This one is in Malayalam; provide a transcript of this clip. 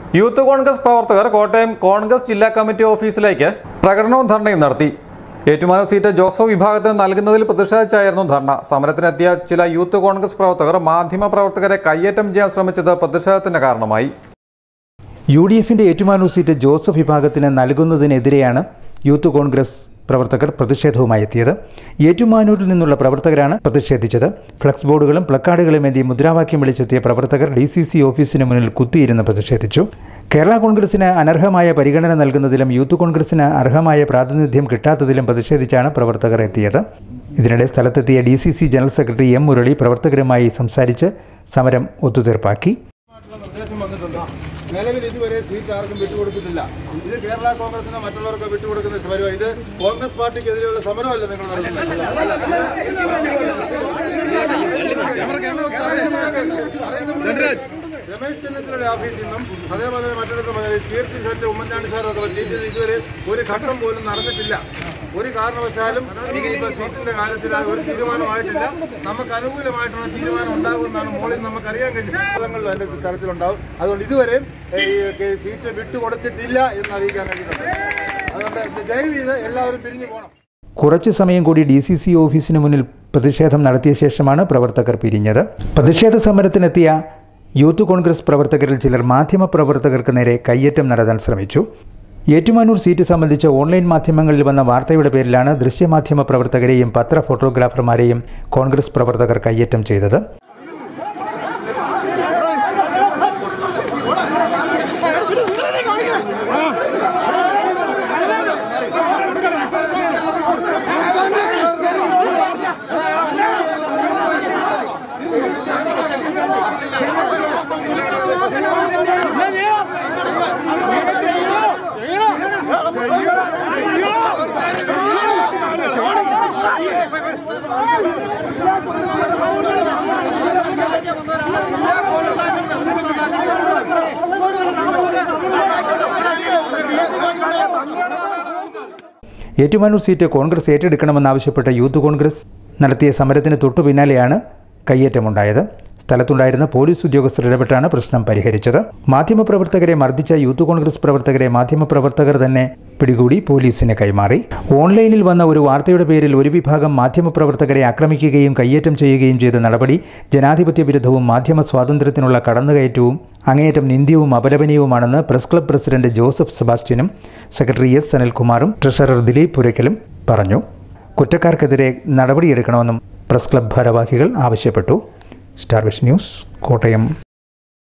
യൂത്ത് കോൺഗ്രസ് പ്രവർത്തകർ കോട്ടയം കോൺഗ്രസ് ജില്ലാ കമ്മിറ്റി ഓഫീസിലേക്ക് പ്രകടനവും ധർണയും നടത്തി ഏറ്റുമാനൂർ സീറ്റ് ജോസഫ് വിഭാഗത്തിന് നൽകുന്നതിൽ പ്രതിഷേധിച്ചായിരുന്നു ധർണ സമരത്തിനെത്തിയ ചില യൂത്ത് കോൺഗ്രസ് പ്രവർത്തകർ മാധ്യമ പ്രവർത്തകരെ കയ്യേറ്റം ചെയ്യാൻ ശ്രമിച്ചത് പ്രതിഷേധത്തിന് കാരണമായി യു ഡി എഫിന്റെ ഏറ്റുമാനൂർ സീറ്റ് ജോസഫ് വിഭാഗത്തിന് നൽകുന്നതിനെതിരെയാണ് യൂത്ത് കോൺഗ്രസ് പ്രവർത്തകർ പ്രതിഷേധവുമായി എത്തിയത് ഏറ്റുമാനൂരിൽ നിന്നുള്ള പ്രവർത്തകരാണ് പ്രതിഷേധിച്ചത് ഫ്ലക്സ് ബോർഡുകളും പ്ലക്കാർഡുകളും ഏന്തി മുദ്രാവാക്യം വിളിച്ചെത്തിയ പ്രവർത്തകർ ഡി സി സി ഓഫീസിന് മുന്നിൽ കുത്തിയിരുന്ന് പ്രതിഷേധിച്ചു കേരള കോൺഗ്രസിന് അനർഹമായ പരിഗണന നൽകുന്നതിലും യൂത്ത് കോൺഗ്രസിന് അർഹമായ പ്രാതിനിധ്യം കിട്ടാത്തതിലും പ്രതിഷേധിച്ചാണ് പ്രവർത്തകർ എത്തിയത് ഇതിനിടെ സ്ഥലത്തെത്തിയ D C C general secretary M Murali പ്രവർത്തകരുമായി സംസാരിച്ച് സമരം ഒത്തുതീർപ്പാക്കി ആയിട്ടുള്ള നിർദ്ദേശം വന്നിട്ടുണ്ട് നിലവിൽ ഇതുവരെ സീറ്റ് ആർക്കും വിട്ടുകൊടുത്തിട്ടില്ല ഇത് കേരള കോൺഗ്രസിന് മറ്റുള്ളവർക്ക് വിട്ടുകൊടുക്കുന്ന സമരമാണ് ഇത് കോൺഗ്രസ് പാർട്ടിക്കെതിരെയുള്ള സമരമല്ല നിങ്ങൾ നടത്തുന്നത് രമേശ് ചെന്നിത്തലയുടെ ഓഫീസിൽ നിന്നും അതേപോലെ തന്നെ മറ്റിടത്തും കീർത്തി സെറ്റ് ഉമ്മൻചാണ്ടി സാറൊക്കെ സീറ്റിൽ ഇതുവരെ ഒരു ഘട്ടം പോലും നടന്നിട്ടില്ല ഒരു കാരണവശാലും ഇപ്പോൾ സീറ്റിന്റെ കാര്യത്തിൽ ഒരു തീരുമാനമായിട്ടില്ല നമുക്ക് അനുകൂലമായിട്ടുള്ള തീരുമാനം ഉണ്ടാകുമെന്നാണ് മോളിൽ നമുക്കറിയാൻ കഴിയും സ്ഥലങ്ങളിൽ അതിന്റെ തരത്തിലുണ്ടാവും അതുകൊണ്ട് ഇതുവരെ ഈ സീറ്റ് വിട്ടുകൊടുത്തിട്ടില്ല എന്ന് അറിയിക്കാൻ കഴിയുന്നുണ്ട് അതുകൊണ്ട് ദയവ് ചെയ്ത് എല്ലാവരും പിരിഞ്ഞു പോകണം കുറച്ചു സമയം കൂടി ഡി സി സി ഓഫീസിന് മുന്നിൽ പ്രതിഷേധം നടത്തിയ ശേഷമാണ് പ്രവർത്തകർ പിരിഞ്ഞത് പ്രതിഷേധ സമരത്തിനെത്തിയ യൂത്ത് കോൺഗ്രസ് പ്രവർത്തകരിൽ ചിലർ മാധ്യമ പ്രവർത്തകർക്ക് നേരെ കയ്യേറ്റം നടത്താൻ ശ്രമിച്ചു ഏറ്റുമാനൂർ സീറ്റ് സംബന്ധിച്ച് ഓൺലൈൻ മാധ്യമങ്ങളിൽ വന്ന വാർത്തയുടെ പേരിലാണ് ദൃശ്യമാധ്യമ പ്രവർത്തകരെയും പത്ര ഫോട്ടോഗ്രാഫർമാരെയും കോൺഗ്രസ് പ്രവർത്തകർ കയ്യേറ്റം ചെയ്തത് ഏറ്റുമാനൂർ സീറ്റ് കോൺഗ്രസ് ഏറ്റെടുക്കണമെന്നാവശ്യപ്പെട്ട യൂത്ത് കോൺഗ്രസ് നടത്തിയ സമരത്തിന് തൊട്ടു പിന്നാലെയാണ് കയ്യേറ്റമുണ്ടായത് സ്ഥലത്തുണ്ടായിരുന്ന പോലീസ് ഉദ്യോഗസ്ഥർ ഇടപെട്ടാണ് പ്രശ്നം പരിഹരിച്ചത് മാധ്യമപ്രവർത്തകരെ മർദ്ദിച്ച യൂത്ത് കോൺഗ്രസ് പ്രവർത്തകരെ മാധ്യമപ്രവർത്തകർ തന്നെ പിടികൂടി പോലീസിന് കൈമാറി ഓൺലൈനിൽ വന്ന ഒരു വാർത്തയുടെ പേരിൽ ഒരു വിഭാഗം മാധ്യമപ്രവർത്തകരെ ആക്രമിക്കുകയും കയ്യേറ്റം ചെയ്യുകയും ചെയ്ത നടപടി ജനാധിപത്യ വിരുദ്ധവും മാധ്യമ സ്വാതന്ത്ര്യത്തിനുള്ള കടന്നുകയറ്റവും അങ്ങേയറ്റം നിന്ദ്യവും അപലപനീയവുമാണെന്ന് പ്രസ് ക്ലബ് പ്രസിഡന്റ് ജോസഫ് സെബാസ്റ്റ്യനും സെക്രട്ടറി എസ് സനൽകുമാറും ട്രഷറർ ദിലീപ് പുരയ്ക്കലും പറഞ്ഞു കുറ്റക്കാർക്കെതിരെ നടപടിയെടുക്കണമെന്നും പ്രസ് ക്ലബ് ഭാരവാഹികൾ ആവശ്യപ്പെട്ടു സ്റ്റാർ വിഷൻ ന്യൂസ് കോട്ടയം